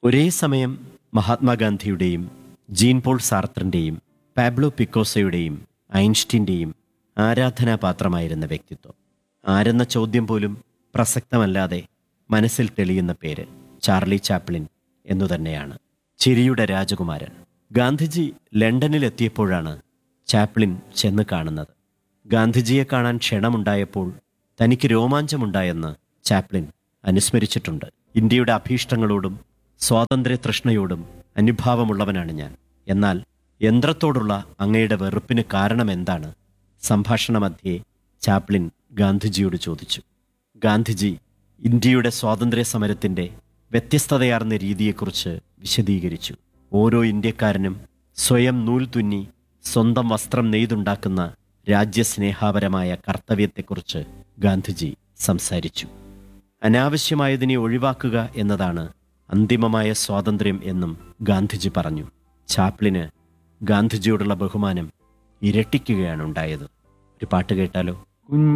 ഒരേ സമയം മഹാത്മാഗാന്ധിയുടെയും ജീൻ പോൾ സാർത്രന്റെയും പാബ്ലോ പിക്കോസയുടെയും ഐൻസ്റ്റീൻ്റെയും ആരാധനാപാത്രമായിരുന്ന വ്യക്തിത്വം ആരെന്ന ചോദ്യം പോലും പ്രസക്തമല്ലാതെ മനസ്സിൽ തെളിയുന്ന പേര് ചാർലി ചാപ്ലിൻ എന്നു തന്നെയാണ് ചിരിയുടെ രാജകുമാരൻ ഗാന്ധിജി ലണ്ടനിലെത്തിയപ്പോഴാണ് ചാപ്ലിൻ ചെന്ന് കാണുന്നത് ഗാന്ധിജിയെ കാണാൻ ക്ഷണമുണ്ടായപ്പോൾ തനിക്ക് രോമാഞ്ചമുണ്ടായെന്ന് ചാപ്ലിൻ അനുസ്മരിച്ചിട്ടുണ്ട് ഇന്ത്യയുടെ അഭീഷ്ടങ്ങളോടും സ്വാതന്ത്ര്യ തൃഷ്ണയോടും അനുഭാവമുള്ളവനാണ് ഞാൻ എന്നാൽ യന്ത്രത്തോടുള്ള അങ്ങയുടെ വെറുപ്പിന് കാരണം എന്താണ് സംഭാഷണമധ്യേ ചാപ്ലിൻ ഗാന്ധിജിയോട് ചോദിച്ചു ഗാന്ധിജി ഇന്ത്യയുടെ സ്വാതന്ത്ര്യ സമരത്തിന്റെ വ്യത്യസ്തതയാർന്ന രീതിയെക്കുറിച്ച് വിശദീകരിച്ചു ഓരോ ഇന്ത്യക്കാരനും സ്വയം നൂൽ തുന്നി സ്വന്തം വസ്ത്രം നെയ്തുണ്ടാക്കുന്ന രാജ്യസ്നേഹാപരമായ കർത്തവ്യത്തെക്കുറിച്ച് ഗാന്ധിജി സംസാരിച്ചു അനാവശ്യമായതിനെ ഒഴിവാക്കുക എന്നതാണ് അന്തിമമായ സ്വാതന്ത്ര്യം എന്നും ഗാന്ധിജി പറഞ്ഞു ചാപ്ലിന് ഗാന്ധിജിയോടുള്ള ബഹുമാനം ഇരട്ടിക്കുകയാണ് ഉണ്ടായത് ഒരു പാട്ട് കേട്ടാലോ